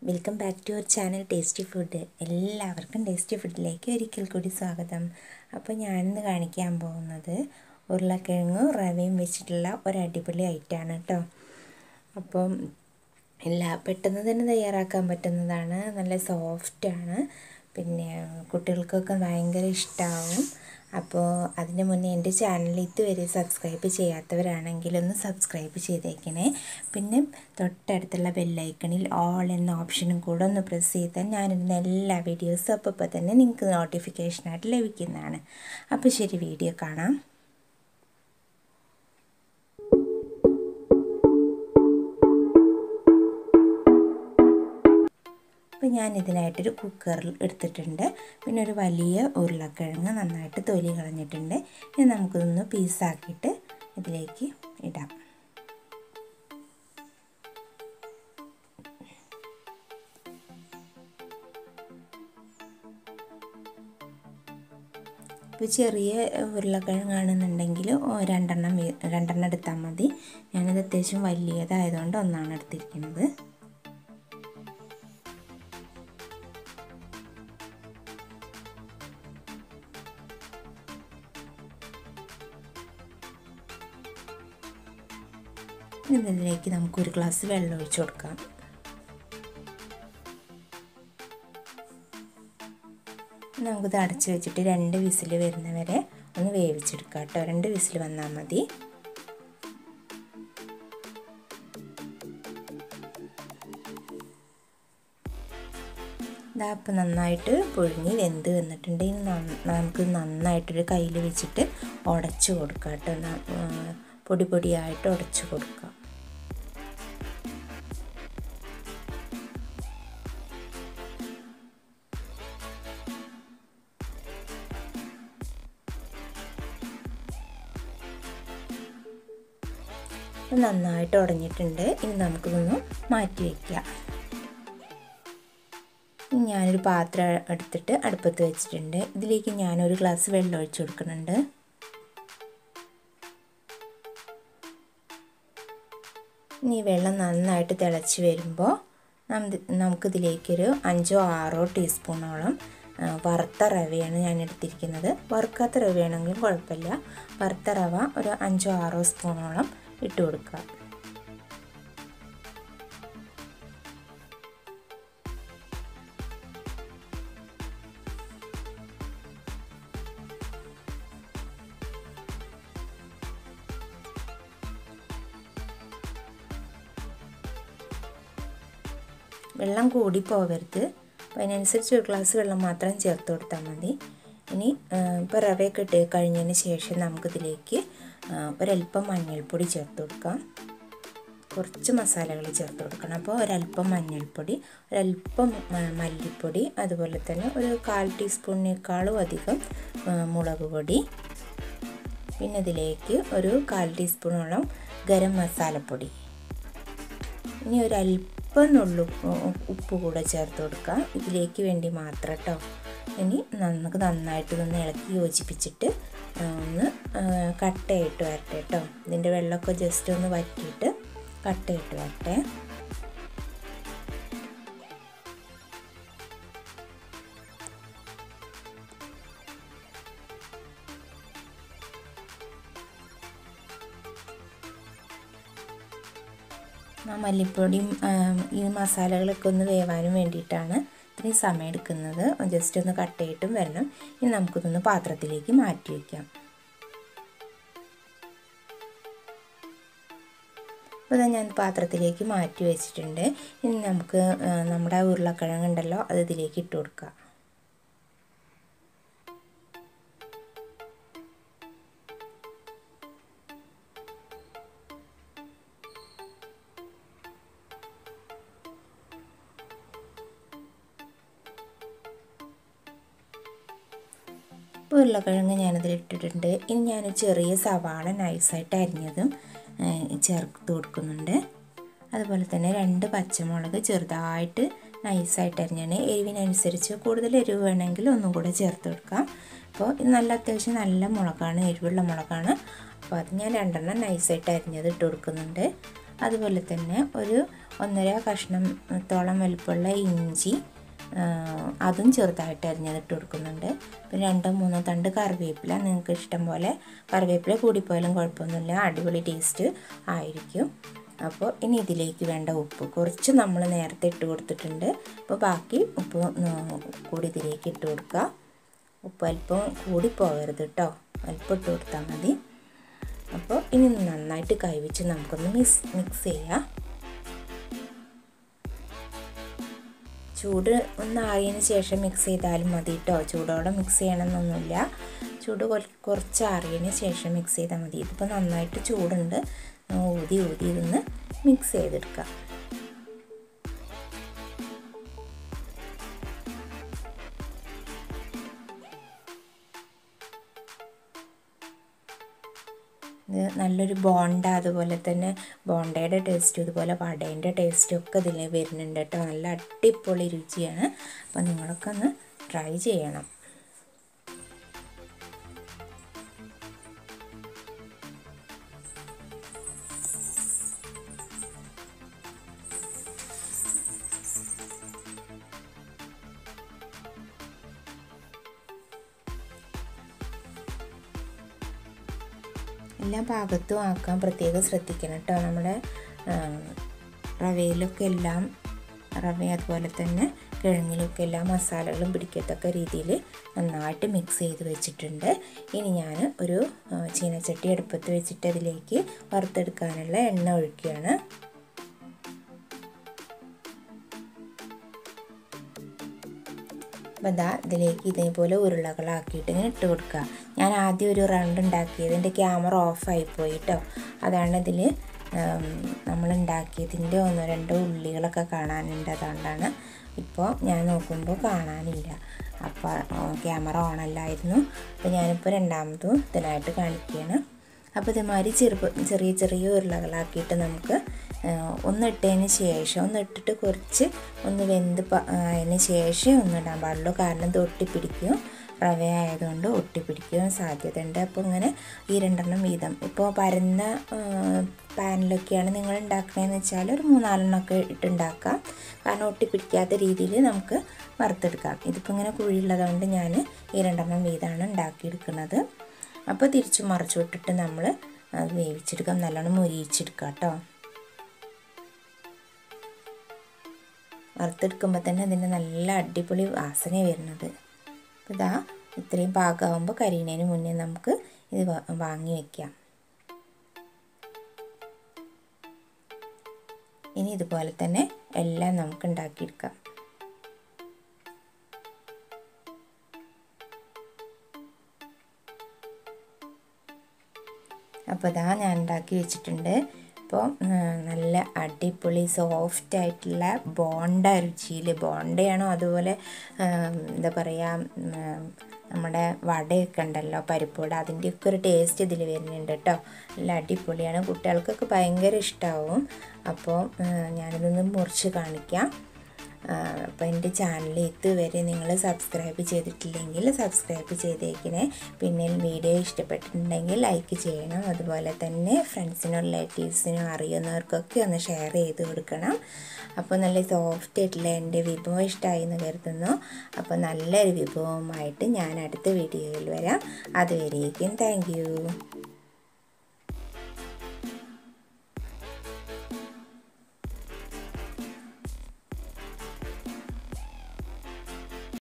welcome back to our channel tasty food എല്ലാവർക്കും tasty ഫുഡിലേക്ക് ഒരിക്കൽ കൂടി സ്വാഗതം അപ്പോൾ ഞാനിന്ന് കാണിക്കാൻ പോകുന്നത് ഉരുളക്കിഴങ്ങും റവയും വെച്ചിട്ടുള്ള ഒരു അടിപൊളി ഐറ്റമാണ് കേട്ടോ അപ്പം എല്ലാ പെട്ടെന്ന് തന്നെ തയ്യാറാക്കാൻ പറ്റുന്നതാണ് നല്ല സോഫ്റ്റാണ് പിന്നെ കുട്ടികൾക്കൊക്കെ ഭയങ്കര ഇഷ്ടമാവും അപ്പോൾ അതിന് മുന്നേ എൻ്റെ ചാനൽ ഇതുവരെ സബ്സ്ക്രൈബ് ചെയ്യാത്തവരാണെങ്കിൽ ഒന്ന് സബ്സ്ക്രൈബ് ചെയ്തേക്കണേ പിന്നെ തൊട്ടടുത്തുള്ള ബെല്ലൈക്കണിൽ ഓൾ എന്ന ഓപ്ഷനും കൂടെ ഒന്ന് പ്രസ് ചെയ്താൽ ഞാനിടുന്ന എല്ലാ വീഡിയോസും അപ്പോൾ തന്നെ നിങ്ങൾക്ക് നോട്ടിഫിക്കേഷനായിട്ട് ലഭിക്കുന്നതാണ് അപ്പോൾ ശരി വീഡിയോ കാണാം അപ്പോൾ ഞാൻ ഇതിനായിട്ടൊരു കുക്കറിൽ എടുത്തിട്ടുണ്ട് പിന്നെ ഒരു വലിയ ഉരുളക്കിഴങ്ങ് നന്നായിട്ട് തൊലി കളഞ്ഞിട്ടുണ്ട് ഇനി നമുക്കിതൊന്ന് പീസാക്കിയിട്ട് ഇതിലേക്ക് ഇടാം ഇപ്പോൾ ചെറിയ ഉരുളക്കിഴങ്ങാണെന്നുണ്ടെങ്കിൽ രണ്ടെണ്ണം രണ്ടെണ്ണം എടുത്താൽ മതി ഞാനത് അത്യാവശ്യം വലിയതായതുകൊണ്ട് ഒന്നാണ് എടുത്തിരിക്കുന്നത് ഇതിലേക്ക് നമുക്ക് ഒരു ഗ്ലാസ് വെള്ളം ഒഴിച്ചു കൊടുക്കാം നമുക്കിത് അടച്ച് വെച്ചിട്ട് രണ്ട് വിസിൽ വരുന്നവരെ ഒന്ന് വേവിച്ചെടുക്കാം കേട്ടോ രണ്ട് വിസിൽ വന്നാൽ മതി ഇതാ ഇപ്പം നന്നായിട്ട് പുഴുങ്ങി വെന്ത് വന്നിട്ടുണ്ട് ഇനി നമുക്ക് നന്നായിട്ടൊരു കയ്യിൽ വെച്ചിട്ട് ഉടച്ചു കൊടുക്കാം കേട്ടോ പൊടി പൊടിയായിട്ട് ഉടച്ചു കൊടുക്കാം നന്നായിട്ട് ഉടഞ്ഞിട്ടുണ്ട് ഇനി നമുക്കിതൊന്ന് മാറ്റി വയ്ക്കാം ഞാനൊരു പാത്രം എടുത്തിട്ട് അടുപ്പത്ത് വെച്ചിട്ടുണ്ട് ഇതിലേക്ക് ഞാനൊരു ഗ്ലാസ് വെള്ളം ഒഴിച്ചു കൊടുക്കുന്നുണ്ട് ഇനി വെള്ളം നന്നായിട്ട് തിളച്ച് വരുമ്പോൾ നമുക്കിതിലേക്കൊരു അഞ്ചോ ആറോ ടീസ്പൂണോളം വറുത്ത റവയാണ് ഞാൻ എടുത്തിരിക്കുന്നത് വറുക്കാത്ത റവയാണെങ്കിലും കുഴപ്പമില്ല വറുത്ത റവ ഒരു അഞ്ചോ ആറോ സ്പൂണോളം ഇട്ട് കൊടുക്കുക വെള്ളം കൂടി പോകരുത് അപ്പോൾ അതിനനുസരിച്ച് ഒരു ഗ്ലാസ് വെള്ളം മാത്രം ചേർത്ത് കൊടുത്താൽ മതി ഇനി ഇപ്പോൾ റവയൊക്കെ ഇട്ട് കഴിഞ്ഞതിന് ശേഷം നമുക്കിതിലേക്ക് ഒരല്പം മഞ്ഞൾപ്പൊടി ചേർത്ത് കൊടുക്കാം കുറച്ച് മസാലകൾ ചേർത്ത് കൊടുക്കണം അപ്പോൾ ഒരല്പം മഞ്ഞൾപ്പൊടി ഒരല്പം മല്ലിപ്പൊടി അതുപോലെ തന്നെ ഒരു കാൽ ടീസ്പൂണിനേക്കാളും അധികം മുളക് പൊടി പിന്നെ ഇതിലേക്ക് ഒരു കാൽ ടീസ്പൂണോളം ഗരം മസാലപ്പൊടി ഇനി ഒരല്പം അല്പം നുള്ളു ഉപ്പ് കൂടെ ചേർത്ത് കൊടുക്കുക ഇതിലേക്ക് വേണ്ടി മാത്രം കേട്ടോ ഇനി നമുക്ക് നന്നായിട്ട് ഒന്ന് ഇളക്കി യോജിപ്പിച്ചിട്ട് ഒന്ന് കട്ടയിട്ട് വരട്ടെ കേട്ടോ ഇതിൻ്റെ വെള്ളമൊക്കെ ജസ്റ്റ് ഒന്ന് വറ്റിയിട്ട് കട്ടയിട്ട് വരട്ടെ ആ മല്ലിപ്പൊടിയും ഈ മസാലകളൊക്കെ ഒന്ന് വേവാനും വേണ്ടിയിട്ടാണ് ഇത്രയും സമയം എടുക്കുന്നത് ജസ്റ്റ് ഒന്ന് കട്ടയിട്ടും വരണം ഇനി നമുക്കിതൊന്ന് പാത്രത്തിലേക്ക് മാറ്റി വയ്ക്കാം അപ്പോൾ ഞാൻ പാത്രത്തിലേക്ക് മാറ്റി വെച്ചിട്ടുണ്ട് ഇനി നമുക്ക് നമ്മുടെ ഉരുളക്കിഴങ്ങുണ്ടല്ലോ അത് ഇതിലേക്ക് ഇട്ട് കൊടുക്കാം ഉരുളക്കിഴങ്ങ് ഞാനതിൽ ഇട്ടിട്ടുണ്ട് ഇനി ഞാൻ ചെറിയ സവാള നൈസായിട്ട് അരിഞ്ഞതും ചേർത്ത് കൊടുക്കുന്നുണ്ട് അതുപോലെ തന്നെ രണ്ട് പച്ചമുളക് ചെറുതായിട്ട് നൈസായിട്ട് അരിഞ്ഞാണ് എരിവിനനുസരിച്ച് കൂടുതൽ എരിവ് വേണമെങ്കിൽ ഒന്നും കൂടെ ചേർത്ത് കൊടുക്കാം അപ്പോൾ ഇത് നല്ല അത്യാവശ്യം നല്ല മുളകാണ് എരിവുള്ള മുളകാണ് അപ്പോൾ അത് ഞാൻ രണ്ടെണ്ണം നൈസായിട്ട് അരിഞ്ഞത് ഇട്ട് കൊടുക്കുന്നുണ്ട് അതുപോലെ തന്നെ ഒരു ഒന്നര കഷ്ണത്തോളം വലുപ്പമുള്ള ഇഞ്ചി അതും ചെറുതായിട്ട് അരിഞ്ഞതിട്ട് കൊടുക്കുന്നുണ്ട് പിന്നെ രണ്ടോ മൂന്നോ തണ്ട് കറിവേപ്പില നിങ്ങൾക്ക് ഇഷ്ടം പോലെ കറിവേപ്പില കൂടിപ്പോയാലും കുഴപ്പമൊന്നുമില്ല അടിപൊളി ടേസ്റ്റ് ആയിരിക്കും അപ്പോൾ ഇനി ഇതിലേക്ക് വേണ്ട ഉപ്പ് കുറച്ച് നമ്മൾ നേരത്തെ ഇട്ട് കൊടുത്തിട്ടുണ്ട് അപ്പോൾ ബാക്കി ഉപ്പ് കൂടി ഇതിലേക്ക് ഇട്ട് കൊടുക്കുക ഉപ്പ് അല്പം കൂടി പോകരുത് കേട്ടോ അല്പം ഇട്ട് കൊടുത്താൽ മതി അപ്പോൾ ഇനി നന്നായിട്ട് കൈവച്ച് നമുക്കൊന്ന് മിക്സ് മിക്സ് ചെയ്യാം ചൂട് ഒന്ന് ആറിയതിന് ശേഷം മിക്സ് ചെയ്താലും മതി കേട്ടോ ചൂടോടെ മിക്സ് ചെയ്യണമെന്നൊന്നുമില്ല ചൂട് കുറച്ച് ആറിയതിന് ശേഷം മിക്സ് ചെയ്താൽ മതി ഇതിപ്പോൾ നന്നായിട്ട് ചൂടുണ്ട് ഊതി ഊതി ഇതൊന്ന് മിക്സ് ചെയ്തെടുക്കാം ഇത് നല്ലൊരു ബോണ്ട അതുപോലെ തന്നെ ബോണ്ടയുടെ ടേസ്റ്റും ഇതുപോലെ വടേൻ്റെ ടേസ്റ്റും ഒക്കെ ഇതിൽ വരുന്നുണ്ട് കേട്ടോ നല്ല അടിപൊളി രുചിയാണ് അപ്പോൾ നിങ്ങളൊക്കെ ഒന്ന് ട്രൈ ചെയ്യണം എല്ലാ ഭാഗത്തും ആക്കാൻ പ്രത്യേകം ശ്രദ്ധിക്കണം കേട്ടോ നമ്മുടെ റവയിലൊക്കെ എല്ലാം റവ അതുപോലെ തന്നെ കിഴങ്ങിലൊക്കെ എല്ലാ മസാലകളും പിടിക്കത്തക്ക രീതിയിൽ നന്നായിട്ട് മിക്സ് ചെയ്ത് വെച്ചിട്ടുണ്ട് ഇനി ഞാൻ ഒരു ചീനച്ചട്ടി അടുപ്പത്ത് വെച്ചിട്ട് അതിലേക്ക് വറുത്തെടുക്കാനുള്ള എണ്ണ ഒഴിക്കുകയാണ് അപ്പോൾ ഇതാ ഇതിലേക്ക് ഇതേപോലെ ഉരുളകളാക്കിയിട്ട് ഇങ്ങനെ ഇട്ട് കൊടുക്കുക ഞാൻ ആദ്യം ഒരു റൗണ്ട് ഉണ്ടാക്കിയത് എൻ്റെ ക്യാമറ ഓഫായി പോയി കേട്ടോ അതാണ് ഇതിൽ നമ്മൾ ഉണ്ടാക്കിയതിൻ്റെ ഒന്നോ രണ്ടോ ഉള്ളികളൊക്കെ കാണാനുണ്ട് അതുകൊണ്ടാണ് ഇപ്പോൾ ഞാൻ നോക്കുമ്പോൾ കാണാനില്ല അപ്പോൾ ക്യാമറ ഓണല്ലായിരുന്നു അപ്പോൾ ഞാനിപ്പോൾ രണ്ടാമതും ഇതിനായിട്ട് കാണിക്കുകയാണ് അപ്പോൾ ഇതേമാതിരി ചെറു ചെറിയ ചെറിയ ഉരുളകളാക്കിയിട്ട് നമുക്ക് ഒന്നിട്ടതിന് ശേഷം ഒന്ന് ഇട്ടിട്ട് കുറച്ച് ഒന്ന് വെന്ത് അതിന് ശേഷം ഒന്ന് ഇടാൻ പാടുള്ളൂ കാരണം ഇത് ഒട്ടിപ്പിടിക്കും റവ ആയതുകൊണ്ട് ഒട്ടിപ്പിടിക്കാൻ സാധ്യതയുണ്ട് അപ്പോൾ ഇങ്ങനെ ഈ രണ്ടെണ്ണം വീതം ഇപ്പോൾ പരന്ന പാനിലൊക്കെയാണ് നിങ്ങൾ ഉണ്ടാക്കണതെന്ന് വെച്ചാൽ ഒരു മൂന്നാലെണ്ണമൊക്കെ ഇട്ടുണ്ടാക്കാം കാരണം ഒട്ടിപ്പിടിക്കാത്ത രീതിയിൽ നമുക്ക് വറുത്തെടുക്കാം ഇതിപ്പോൾ ഇങ്ങനെ കുഴിയുള്ളതുകൊണ്ട് ഞാൻ ഈ രണ്ടെണ്ണം വീതമാണ് ഉണ്ടാക്കിയെടുക്കുന്നത് അപ്പോൾ തിരിച്ചു മറിച്ചു വിട്ടിട്ട് നമ്മൾ അത് വേവിച്ചെടുക്കാം നല്ലോണം മുരിയിച്ചെടുക്കാം കേട്ടോ വറുത്തെടുക്കുമ്പോൾ തന്നെ അതിൻ്റെ നല്ല അടിപൊളി വാസന വരുന്നത് അപ്പോൾ ഇതാ ഇത്രയും പാകമാകുമ്പോൾ കരിയണതിന് മുന്നേ നമുക്ക് ഇത് വാങ്ങി വയ്ക്കാം ഇനി ഇതുപോലെ തന്നെ എല്ലാം നമുക്ക് ഉണ്ടാക്കിയെടുക്കാം അപ്പോൾ ഇതാ ഞാൻ ഉണ്ടാക്കി വെച്ചിട്ടുണ്ട് ഇപ്പോൾ നല്ല അടിപൊളി സോഫ്റ്റ് ആയിട്ടുള്ള ബോണ്ട രുചിയിൽ ബോണ്ടയാണോ അതുപോലെ എന്താ പറയുക നമ്മുടെ വടയൊക്കെ ഉണ്ടല്ലോ പരിപ്പുവട അതിൻ്റെയൊക്കെ ഒരു ടേസ്റ്റ് ഇതിൽ വരുന്നുണ്ട് കേട്ടോ നല്ല അടിപൊളിയാണ് കുട്ടികൾക്കൊക്കെ ഭയങ്കര ഇഷ്ടമാവും അപ്പോൾ ഞാനിതൊന്ന് മുറിച്ച് കാണിക്കാം അപ്പോൾ എൻ്റെ ചാനൽ ഇതുവരെ നിങ്ങൾ സബ്സ്ക്രൈബ് ചെയ്തിട്ടില്ലെങ്കിൽ സബ്സ്ക്രൈബ് ചെയ്തേക്കണേ പിന്നെ വീഡിയോ ഇഷ്ടപ്പെട്ടിട്ടുണ്ടെങ്കിൽ ലൈക്ക് ചെയ്യണം അതുപോലെ തന്നെ ഫ്രണ്ട്സിനും റിലേറ്റീവ്സിനും അറിയുന്നവർക്കൊക്കെ ഒന്ന് ഷെയർ ചെയ്ത് കൊടുക്കണം അപ്പോൾ നല്ല സോഫ്റ്റ് ആയിട്ടുള്ള എൻ്റെ വിഭവം ഇഷ്ടമായി എന്ന് കരുതുന്നു അപ്പോൾ നല്ലൊരു വിഭവമായിട്ട് ഞാൻ അടുത്ത വീഡിയോയിൽ വരാം അതുവരേക്കും താങ്ക്